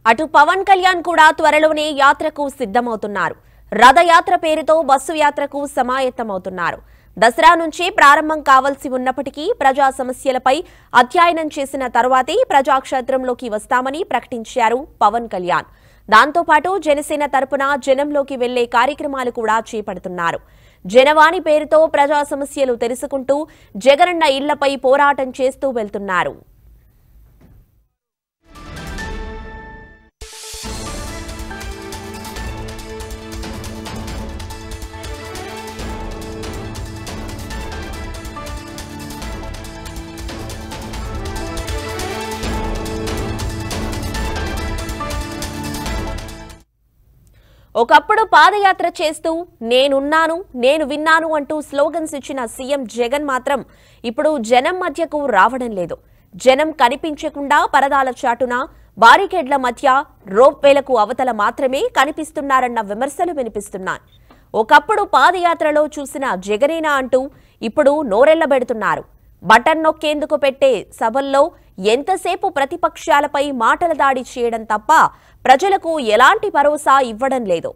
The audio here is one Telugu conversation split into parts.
అటు పవన్ కళ్యాణ్ కూడా త్వరలోనే యాత్రకు సిద్ధమవుతున్నారు రథయాత్ర పేరుతో బస్సు యాత్రకు సమాయత్తమవుతున్నారు దసరా నుంచి ప్రారంభం కావాల్సి ఉన్నప్పటికీ ప్రజా సమస్యలపై అధ్యయనం చేసిన తరువాతే ప్రజాక్షేత్రంలోకి వస్తామని ప్రకటించారు పవన్ కళ్యాణ్ దాంతోపాటు జనసేన తరపున జనంలోకి వెళ్లే కార్యక్రమాలు కూడా చేపడుతున్నారు జనవాణి పేరుతో ప్రజా సమస్యలు తెలుసుకుంటూ జగనన్న ఇళ్లపై పోరాటం చేస్తూ వెళ్తున్నారు ఒకప్పుడు పాదయాత్ర చేస్తూ నేనున్నాను నేను విన్నాను అంటూ స్లోగన్స్ ఇచ్చిన సీఎం జగన్ మాత్రం ఇప్పుడు జనం మధ్యకు రావడం లేదు జనం కనిపించకుండా పరదాల చాటున బారికేడ్ల మధ్య రోప్వేలకు అవతల మాత్రమే కనిపిస్తున్నారన్న విమర్శలు వినిపిస్తున్నాయి ఒకప్పుడు పాదయాత్రలో చూసిన జగనేనా అంటూ ఇప్పుడు నోరెళ్లబెడుతున్నారు బటన్ నొక్కేందుకు పెట్టే సభల్లో ఎంతసేపు ప్రతిపక్షాలపై మాటల దాడి చేయడం తప్ప ప్రజలకు ఎలాంటి భరోసా ఇవ్వడం లేదు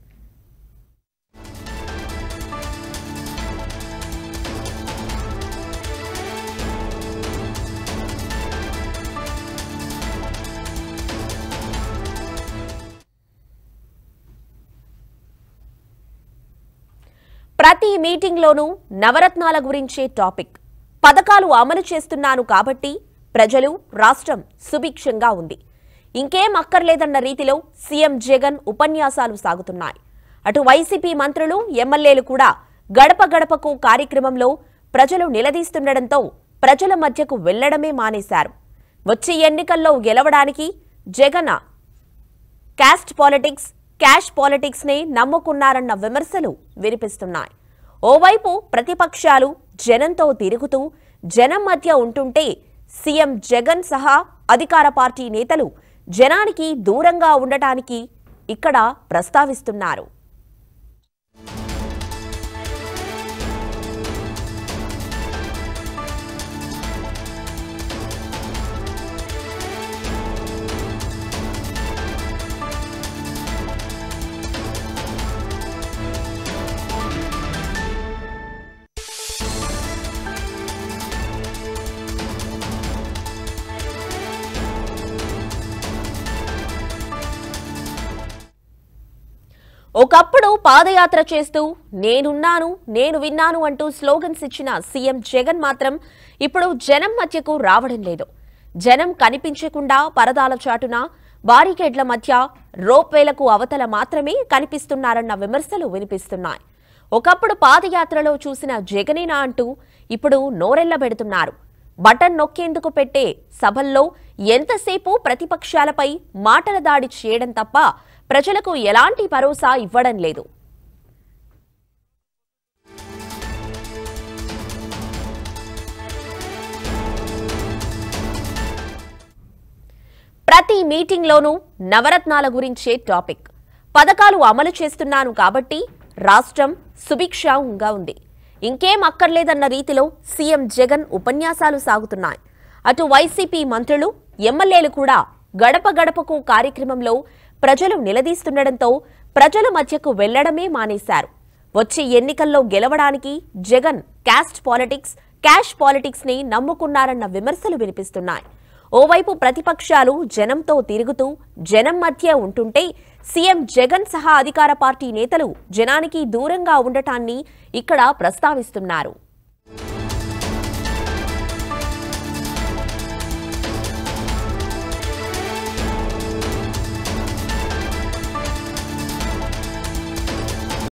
ప్రతి మీటింగ్లోనూ నవరత్నాల గురించే టాపిక్ పథకాలు అమలు చేస్తున్నాను కాబట్టి ప్రజలు రాష్ట్రం సుభిక్షంగా ఉంది ఇంకేం అక్కర్లేదన్న రీతిలో సీఎం జగన్ ఉపన్యాసాలు సాగుతున్నాయి అటు వైసీపీ మంత్రులు ఎమ్మెల్యేలు కూడా గడప గడపకు కార్యక్రమంలో ప్రజలు నిలదీస్తుండటంతో ప్రజల మధ్యకు వెళ్లడమే మానేశారు వచ్చే ఎన్నికల్లో గెలవడానికి Jagan caste politics cash politics నే నమ్ముకున్నారన్న విమర్శలు వినిపిస్తున్నాయి ఓవైపు ప్రతిపక్షాలు జనంతో తిరుగుతూ జనం మధ్య ఉంటుంటే సీఎం జగన్ సహా అధికార పార్టీ నేతలు జనానికి దూరంగా ఉండటానికి ఇక్కడ ప్రస్తావిస్తున్నారు ఒకప్పుడు పాదయాత్ర చేస్తూ నేనున్నాను నేను విన్నాను అంటూ స్లోగన్స్ ఇచ్చిన సీఎం జగన్ మాత్రం ఇప్పుడు జనం మధ్యకు రావడం లేదు జనం కనిపించకుండా పరదాల చాటున బారికేడ్ల మధ్య రోప్వేలకు అవతల మాత్రమే కనిపిస్తున్నారన్న విమర్శలు వినిపిస్తున్నాయి ఒకప్పుడు పాదయాత్రలో చూసిన జగనేనా అంటూ ఇప్పుడు నోరెళ్లబెడుతున్నారు బటన్ నొక్కేందుకు పెట్టే సభల్లో ఎంతసేపు ప్రతిపక్షాలపై మాటల దాడి చేయడం తప్ప ప్రజలకు ఎలాంటి భరోసా ఇవ్వడం లేదు ప్రతి మీటింగ్లోనూ నవరత్నాల గురించే టాపిక్ పథకాలు అమలు చేస్తున్నాను కాబట్టి రాష్ట్రం సుభిక్షంగా ఉంది ఇంకేం అక్కర్లేదన్న రీతిలో సీఎం జగన్ ఉపన్యాసాలు సాగుతున్నాయి అటు వైసీపీ మంత్రులు ఎమ్మెల్యేలు కూడా గడప గడపకు కార్యక్రమంలో ప్రజలు నిలదీస్తుండటంతో ప్రజల మధ్యకు వెళ్లడమే మానేశారు వచ్చే ఎన్నికల్లో గెలవడానికి Jagan caste politics cash politics ని నమ్ముకున్నారన్న విమర్శలు వినిపిస్తున్నాయి ఓవైపు ప్రతిపక్షాలు జనంతో తిరుగుతూ జనం మధ్య ఉంటుంటే సీఎం జగన్ సహా అధికార పార్టీ నేతలు జనానికి దూరంగా ఉండటాన్ని ఇక్కడ ప్రస్తావిస్తున్నారు